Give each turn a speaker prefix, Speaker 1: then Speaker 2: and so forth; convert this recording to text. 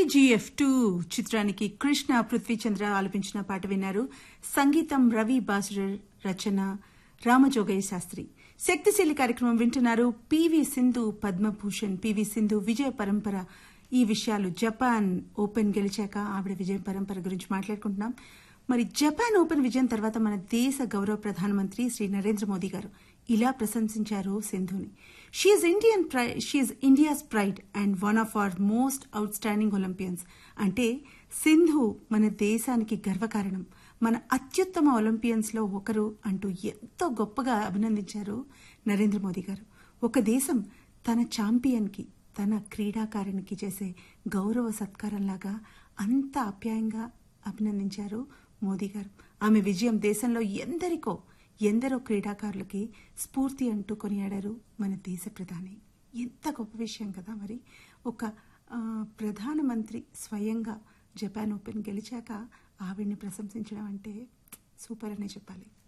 Speaker 1: KGF two చిత్రానికి కృష్ణ పృథ్వీచంద్ర ఆలపించిన పాట విన్నారు సంగీతం రవి బాసురర్ రచన రామజోగయ్య శాస్త్రి శక్తిశీలి కార్యక్రమం వింటున్నారు పివి సింధు పద్మభూషణ్ పివి సింధు విజయ పరంపర ఈ విషయాలు జపాన్ ఓపెన్ గెలిచాక ఆవిడ విజయ పరంపర గురించి మాట్లాడుకుంటున్నాం మరి జపాన్ ఓపెన్ విజయం తర్వాత మన దేశ గౌరవ ప్రధానమంత్రి శ్రీ నరేంద్ర మోదీ గారు ఇలా ప్రశంసించారు సింధుని she Indian she India's pride and one of our most outstanding Olympians అంటే సింధు మన దేశానికి గర్వకారణం మన అత్యుత్తమ ఒలింపియన్స్ లో ఒకరు అంటూ ఎంతో గొప్పగా అభినందించారు నరేంద్ర మోదీ గారు ఒక దేశం తన ఛాంపియన్ కి తన క్రీడాకారునికి చేసే గౌరవ సత్కారంలాగా అంత ఆప్యాయంగా అభినందించారు మోదీ గారు ఆమె విజయం దేశంలో ఎందరికో ఎందరో క్రీడాకారులకి స్ఫూర్తి అంటూ కొనియాడారు మన దేశ ప్రధాని ఎంత గొప్ప విషయం కదా మరి ఒక ఆ, ప్రధానమంత్రి స్వయంగా జపాన్ ఓపెన్ గెలిచాక ఆవిడ్ని ప్రశంసించడం అంటే సూపర్ అనే చెప్పాలి